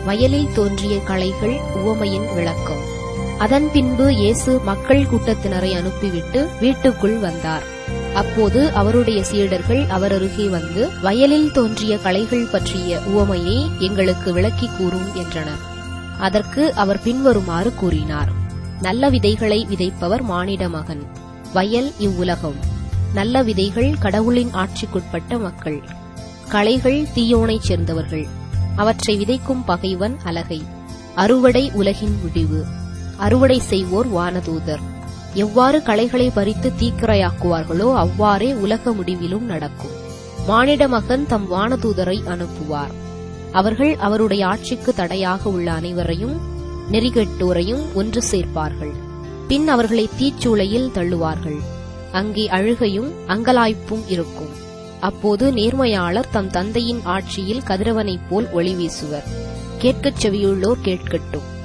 வயலில் தோன்றிய களைகள் உவமையின் விளக்கம் அதன் பின்பு இயேசு மக்கள் கூட்டத்தினரை அனுப்பிவிட்டு வீட்டுக்குள் வந்தார் அப்போது அவருடைய சீடர்கள் அவர் அருகே வந்து வயலில் தோன்றிய களைகள் பற்றிய உவமையை எங்களுக்கு விளக்கி கூறும் என்றனர் அதற்கு அவர் பின்வருமாறு கூறினார் நல்ல விதைகளை விதைப்பவர் மானிட மகன் வயல் இவ்வுலகம் நல்ல விதைகள் கடவுளின் ஆட்சிக்குட்பட்ட மக்கள் களைகள் தீயோனைச் சேர்ந்தவர்கள் அவற்றை விதைக்கும் பகைவன் அலகை அறுவடை உலகின் முடிவு அறுவடை செய்வோர் வானதூதர் எவ்வாறு களைகளை பறித்து தீக்கிரையாக்குவார்களோ அவ்வாறே உலக முடிவிலும் நடக்கும் மானிட மகன் தம் வானதூதரை அனுப்புவார் அவர்கள் அவருடைய ஆட்சிக்கு தடையாக உள்ள அனைவரையும் நெறிகெட்டோரையும் ஒன்று சேர்ப்பார்கள் பின் அவர்களை தீச்சூளையில் தள்ளுவார்கள் அங்கே அழுகையும் அங்கலாய்ப்பும் இருக்கும் அப்போது நேர்மையாளர் தம் தந்தையின் ஆட்சியில் கதிரவனைப் போல் ஒளி வீசுவர் கேட்கச் செவியுள்ளோர் கேட்கட்டும்